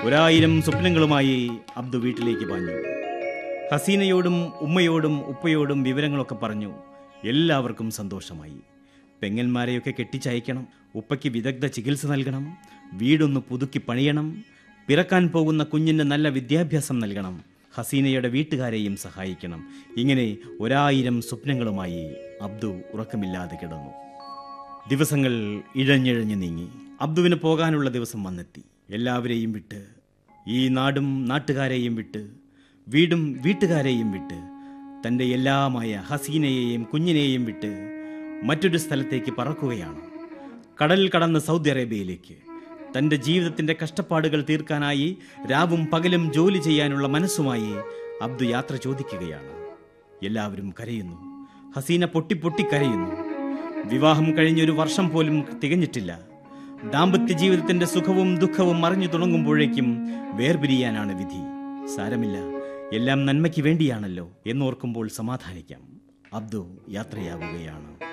ഒരായിരം സ്വപ്നങ്ങളുമായി അബ്ദു വീട്ടിലേക്ക് പാഞ്ഞു ഹസീനയോടും ഉമ്മയോടും ഉപ്പയോടും വിവരങ്ങളൊക്കെ പറഞ്ഞു എല്ലാവർക്കും സന്തോഷമായി പെങ്ങന്മാരെയൊക്കെ കെട്ടിച്ചയക്കണം ഉപ്പയ്ക്ക് വിദഗ്ധ ചികിത്സ നൽകണം വീടൊന്ന് പുതുക്കി പണിയണം പിറക്കാൻ പോകുന്ന കുഞ്ഞിന് നല്ല വിദ്യാഭ്യാസം നൽകണം ഹസീനയുടെ വീട്ടുകാരെയും സഹായിക്കണം ഇങ്ങനെ ഒരായിരം സ്വപ്നങ്ങളുമായി അബ്ദു ഉറക്കമില്ലാതെ കിടന്നു ദിവസങ്ങൾ ഇഴഞ്ഞിഴഞ്ഞു നീങ്ങി അബ്ദുവിന് പോകാനുള്ള ദിവസം വന്നെത്തി എല്ലാവരെയും വിട്ട് ഈ നാടും നാട്ടുകാരെയും വിട്ട് വീടും വീട്ടുകാരെയും വിട്ട് തൻ്റെ എല്ലാമായ ഹസീനയെയും കുഞ്ഞിനെയും വിട്ട് മറ്റൊരു സ്ഥലത്തേക്ക് പറക്കുകയാണ് കടൽ കടന്ന് സൗദി അറേബ്യയിലേക്ക് തൻ്റെ ജീവിതത്തിൻ്റെ കഷ്ടപ്പാടുകൾ തീർക്കാനായി രാവും പകലും ജോലി ചെയ്യാനുള്ള മനസ്സുമായി അബ്ദു യാത്ര ചോദിക്കുകയാണ് എല്ലാവരും കരയുന്നു ഹസീന പൊട്ടി പൊട്ടി കരയുന്നു വിവാഹം കഴിഞ്ഞൊരു വർഷം പോലും തികഞ്ഞിട്ടില്ല ദാമ്പത്യ ജീവിതത്തിന്റെ സുഖവും ദുഃഖവും മറിഞ്ഞു തുടങ്ങുമ്പോഴേക്കും വേർപിരിയാനാണ് വിധി സാരമില്ല എല്ലാം നന്മയ്ക്ക് വേണ്ടിയാണല്ലോ എന്നോർക്കുമ്പോൾ സമാധാനിക്കാം അബ്ദു യാത്രയാവുകയാണ്